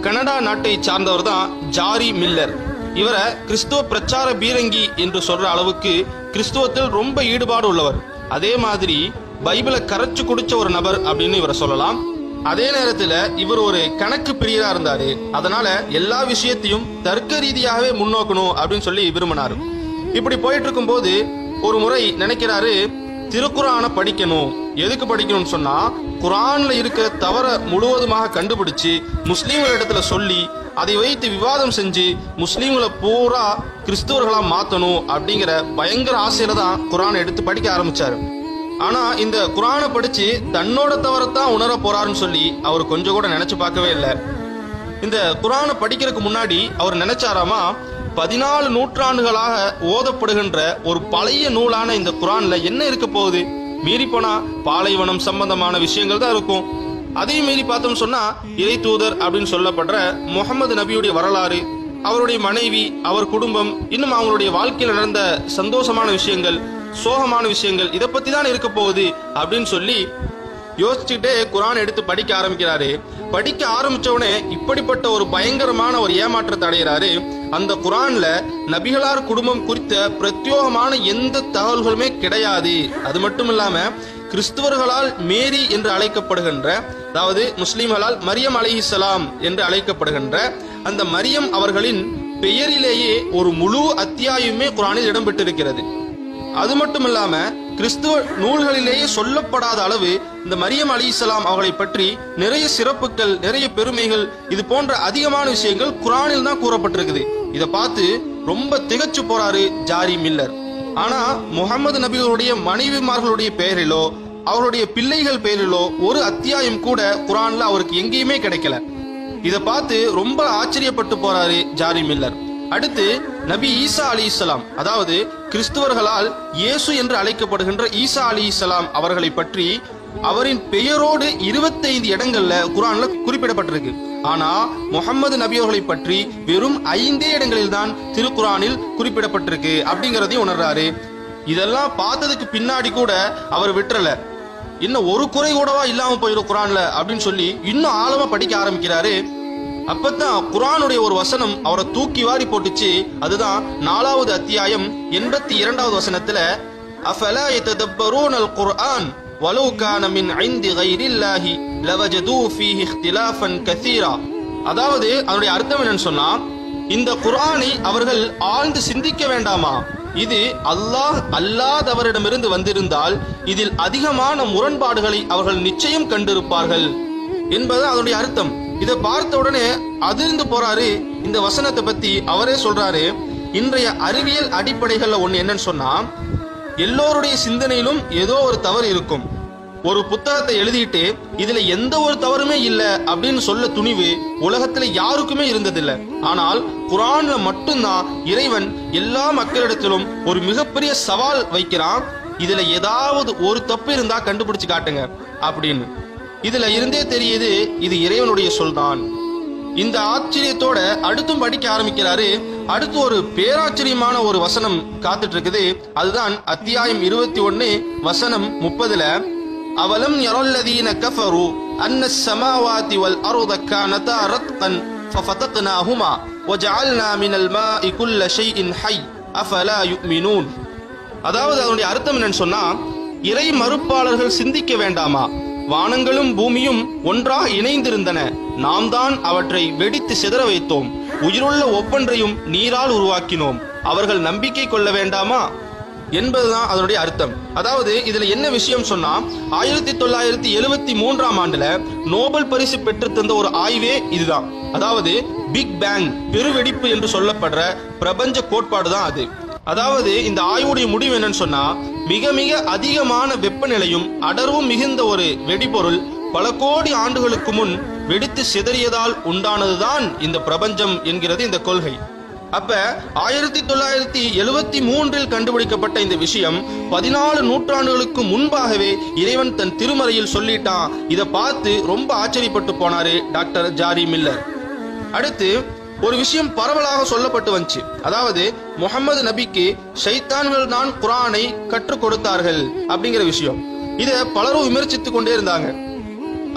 Canada நாட்டை சார்ந்தவர் தான் ஜாரி மில்லர் இவரை கிறிஸ்துவ பிரச்சார பீரங்கி என்று சொல்ற அளவுக்கு கிறிஸ்துவத்தில் ரொம்ப ஈடுபாடு உள்ளவர் அதே மாதிரி பைபிளை கரைச்சு குடிச்ச ஒரு நபர் அப்படின்னு இவரை சொல்லலாம் அதே நேரத்துல இவர் ஒரு கணக்கு பிரியரா இருந்தாரு அதனால எல்லா விஷயத்தையும் தர்க்க ரீதியாகவே முன்னோக்கணும் அப்படின்னு சொல்லி விரும்பினாரு இப்படி போயிட்டு இருக்கும்போது ஒரு முறை நினைக்கிறாரு திருக்குறானை படிக்கணும் எதுக்கு படிக்கணும்னு சொன்னா குரான்ல இருக்கிற தவற முழுவதுமாக கண்டுபிடிச்சு முஸ்லீம்கள் இடத்துல சொல்லி அதை வைத்து விவாதம் செஞ்சு முஸ்லீம்களை பூரா கிறிஸ்துவர்களா மாத்தணும் அப்படிங்கிற பயங்கர ஆசையில தான் குரானை எடுத்து படிக்க ஆரம்பிச்சாரு ஆனா இந்த குரானை படிச்சு தன்னோட தவறத்தான் உணர போறாருன்னு சொல்லி அவர் கொஞ்சம் கூட நினைச்சு பார்க்கவே இல்லை இந்த குரானை படிக்கிறதுக்கு முன்னாடி அவர் நினைச்சாராமா பதினாலு நூற்றாண்டுகளாக ஓதப்படுகின்ற ஒரு பழைய நூலான இந்த குரான்ல என்ன இருக்க போகுது மீறி போனா பாலைவனம் சம்பந்தமான விஷயங்கள் தான் இருக்கும் அதையும் மீறி பார்த்தோம் சொன்னா இறை தூதர் அப்படின்னு சொல்லப்படுற முகமது நபியுடைய வரலாறு அவருடைய மனைவி அவர் குடும்பம் இன்னும் அவங்களுடைய வாழ்க்கையில் நடந்த சந்தோஷமான விஷயங்கள் சோகமான விஷயங்கள் இதை பத்தி தான் இருக்க போகுது அப்படின்னு சொல்லி யோசிச்சுட்டே குரான் எடுத்து படிக்க ஆரம்பிக்கிறாரு படிக்க ஆரம்பிச்ச உடனே இப்படிப்பட்ட ஒரு பயங்கரமான ஒரு ஏமாற்றத்தை அடைகிறாரு அந்த குரான்ல நபிகளார் குடும்பம் குறித்த பிரத்யோகமான எந்த தகவல்களுமே கிடையாது அது மட்டும் இல்லாம கிறிஸ்துவர்களால் மேரி என்று அழைக்கப்படுகின்ற அதாவது முஸ்லிம்களால் மரியம் அலைஹிஸ்ஸலாம் என்று அழைக்கப்படுகின்ற அந்த மரியம் அவர்களின் பெயரிலேயே ஒரு முழு அத்தியாயமே குரானில் இடம்பெற்றிருக்கிறது அது மட்டும் இல்லாம கிறிஸ்துவ நூல்களிலேயே சொல்லப்படாத அளவு இந்த மரியம் அலி இஸ்லாம் அவர்களை பற்றி நிறைய சிறப்புகள் நிறைய பெருமைகள் இது போன்ற அதிகமான விஷயங்கள் குரானில் தான் கூறப்பட்டிருக்குது இதை பார்த்து ரொம்ப திகச்சு போறாரு ஜாரி மில்லர் ஆனா முகமது நபிகளுடைய மனைவிமார்களுடைய பெயரிலோ அவருடைய பிள்ளைகள் பெயரிலோ ஒரு அத்தியாயம் கூட குரான்ல அவருக்கு எங்கேயுமே கிடைக்கல இதை பார்த்து ரொம்ப ஆச்சரியப்பட்டு போறாரு ஜாரி மில்லர் அடுத்து நபி ஈசா அலி இஸ்லாம் அதாவது கிறிஸ்துவர்களால் இயேசு என்று அழைக்கப்படுகின்ற ஈசா அலி இஸ்லாம் அவர்களை பற்றி அவரின் பெயரோடு 25 இடங்கள்ல குரான்ல குறிப்பிடப்பட்டிருக்கு ஆனா முகமது நபி அவர்களை பற்றி வெறும் ஐந்தே இடங்களில் தான் திருக்குரானில் குறிப்பிடப்பட்டிருக்கு அப்படிங்கறதையும் உணர்றாரு இதெல்லாம் பார்த்ததுக்கு பின்னாடி கூட அவர் விட்டுறல இன்னும் ஒரு குறை கூடவா இல்லாம போயிடும் குரான்ல அப்படின்னு சொல்லி இன்னும் ஆழமா படிக்க ஆரம்பிக்கிறாரு அப்பதான் குரானுடைய ஒரு வசனம் அவரை தூக்கி வாரி போட்டுச்சு அதுதான் நாலாவது அத்தியாயம் எண்பத்தி இரண்டாவது வசனத்துல அஃபலா يتدبرون القرآن ولو كان من عند غير الله لوجدوا فيه اختلافا كثيرا அதாவது அதனுடைய அர்த்தம் என்னன்னு சொன்னா இந்த குர்ஆனை அவர்கள் ஆழ்ந்து சிந்திக்க வேண்டாமா இது அல்லாஹ் அல்லாதவரிடமிருந்து வந்திருந்தால் இதில் அதிகமான முரண்பாடுகளை அவர்கள் நிச்சயம் கண்டிருப்பார்கள் என்பது அதனுடைய அர்த்தம் இதை பார்த்த உடனே அதிர்ந்து போறாரு இந்த வசனத்தை பத்தி அவரே சொல்றாரு இன்றைய அறிவியல் அடிப்படைகள்ல ஒண்ணு என்னன்னு சொன்னா எல்லோருடைய சிந்தனையிலும் ஏதோ ஒரு தவறு இருக்கும் ஒரு புத்தகத்தை எழுதிட்டு இதுல எந்த ஒரு தவறுமே இல்ல அப்படின்னு சொல்ல துணிவு உலகத்துல யாருக்குமே இருந்ததில்ல ஆனால் குரான்ல மட்டும்தான் இறைவன் எல்லா மக்களிடத்திலும் ஒரு மிகப்பெரிய சவால் வைக்கிறான் இதுல ஏதாவது ஒரு தப்பு இருந்தா கண்டுபிடிச்சு காட்டுங்க அப்படின்னு இதுல இருந்தே தெரியுது இது இறைவனுடைய சொல்தான் இந்த ஆச்சரியத்தோட அடுத்தும் படிக்க ஆரம்பிக்கிறாரு அடுத்து ஒரு பேராச்சரியமான ஒரு வசனம் காத்துட்டு இருக்குது அதுதான் அத்தியாயம் இருபத்தி ஒன்னு வசனம் முப்பதுல அவலம் யரல்லதீன கஃபரு அன்ன السماوات والأرض كانتا رتقا ففتقناهما وجعلنا من الماء كل شيء حي أفلا يؤمنون அதாவது அதனுடைய அர்த்தம் என்னன்னு சொன்னா இறை மறுப்பாளர்கள் சிந்திக்க வேண்டாமா வானங்களும் பூமியும் ஒன்றாக இணைந்திருந்தன நாம் தான் அவற்றை வெடித்து சிதற வைத்தோம் உயிருள்ள ஒவ்வொன்றையும் நீரால் உருவாக்கினோம் அவர்கள் நம்பிக்கை கொள்ள வேண்டாமா என்பதுதான் அதனுடைய அர்த்தம் அதாவது இதுல என்ன விஷயம் சொன்னா ஆயிரத்தி தொள்ளாயிரத்தி எழுவத்தி மூன்றாம் ஆண்டுல நோபல் பரிசு பெற்று தந்த ஒரு ஆய்வே இதுதான் அதாவது பிக் பேங் பெருவெடிப்பு என்று சொல்லப்படுற பிரபஞ்ச கோட்பாடு தான் அது அதாவது இந்த ஆய்வுடைய முடிவு என்னன்னு சொன்னா மிக மிக அதிகமான வெப்பநிலையும் அடர்வும் மிகுந்த ஒரு வெடிபொருள் பல கோடி ஆண்டுகளுக்கு முன் வெடித்து சிதறியதால் உண்டானதுதான் இந்த பிரபஞ்சம் என்கிறது இந்த கொள்கை அப்ப ஆயிரத்தி தொள்ளாயிரத்தி எழுவத்தி மூன்றில் கண்டுபிடிக்கப்பட்ட இந்த விஷயம் பதினாலு நூற்றாண்டுகளுக்கு முன்பாகவே இறைவன் தன் திருமறையில் சொல்லிட்டான் இதை பார்த்து ரொம்ப ஆச்சரியப்பட்டு போனாரு டாக்டர் ஜாரி மில்லர் அடுத்து ஒரு விஷயம் பரவலாக சொல்லப்பட்டு வந்துச்சு அதாவது முகமது நபிக்கு ஷைத்தான்கள் தான் குரானை கற்றுக் கொடுத்தார்கள் அப்படிங்கிற விஷயம் இத பலரும் விமர்சித்துக் கொண்டே இருந்தாங்க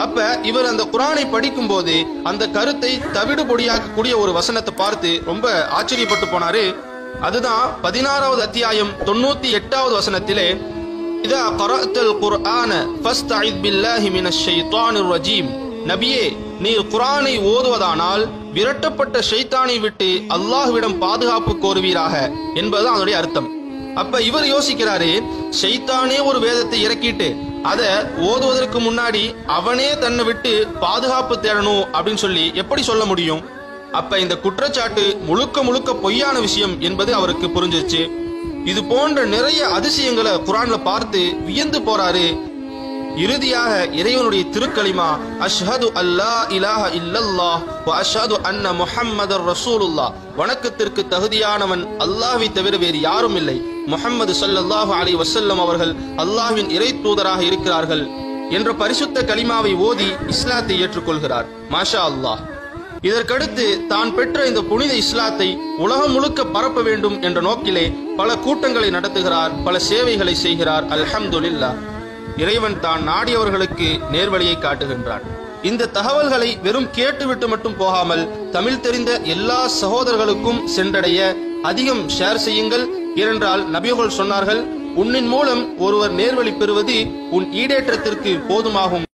அப்ப இவர் அந்த குரானை படிக்கும் போது அந்த கருத்தை தவிடு பொடியாக்கக்கூடிய ஒரு வசனத்தை பார்த்து ரொம்ப ஆச்சரியப்பட்டு போனாரு அதுதான் பதினாறாவது அத்தியாயம் தொண்ணூத்தி எட்டாவது வசனத்திலே இதா கரஅத்தல் குர்ஆன ஃபஸ்தஇத் பில்லாஹி மினஷ் ஷைத்தானிர் ரஜீம் நபியே நீர் குர்ஆனை ஓதுவதானால் விரட்டப்பட்ட ஷைத்தானை விட்டு அல்லாஹ்விடம் பாதுகாப்பு கோருவீராக என்பது அதனுடைய அர்த்தம் அப்ப இவர் யோசிக்கிறாரு ஷைத்தானே ஒரு வேதத்தை இறக்கிட்டு அத ஓதுவதற்கு முன்னாடி அவனே தன்னை விட்டு பாதுகாப்பு தேடணும் அப்படின்னு சொல்லி எப்படி சொல்ல முடியும் அப்ப இந்த குற்றச்சாட்டு முழுக்க முழுக்க பொய்யான விஷயம் என்பது அவருக்கு புரிஞ்சிருச்சு இது போன்ற நிறைய அதிசயங்களை குரான்ல பார்த்து வியந்து போறாரு இறுதியாக இறைவனுடைய திருக்கலிமா அஷ்ஹது அல்லா இலாஹ இல்லல்லாஹ் வ அஷ்ஹது அன்ன முஹம்மதர் ரசூலுல்லாஹ் வணக்கத்திற்கு தகுதியானவன் அல்லாஹ்வை தவிர வேறு யாரும் இல்லை முஹம்மது ஸல்லல்லாஹு அலைஹி வஸல்லம் அவர்கள் அல்லாஹ்வின் இறை தூதராக இருக்கிறார்கள் என்ற பரிசுத்த கலிமாவை ஓதி இஸ்லாத்தை ஏற்றுக்கொள்கிறார் மாஷா அல்லாஹ் இதற்கடுத்து தான் பெற்ற இந்த புனித இஸ்லாத்தை உலகம் முழுக்க பரப்ப வேண்டும் என்ற நோக்கிலே பல கூட்டங்களை நடத்துகிறார் பல சேவைகளை செய்கிறார் அல்ஹம்துலில்லாஹ் இறைவன் தான் நாடியவர்களுக்கு நேர்வழியை காட்டுகின்றான் இந்த தகவல்களை வெறும் கேட்டுவிட்டு மட்டும் போகாமல் தமிழ் தெரிந்த எல்லா சகோதரர்களுக்கும் சென்றடைய அதிகம் ஷேர் செய்யுங்கள் ஏனென்றால் நபிகள் சொன்னார்கள் உன்னின் மூலம் ஒருவர் நேர்வழி பெறுவது உன் ஈடேற்றத்திற்கு போதுமாகும்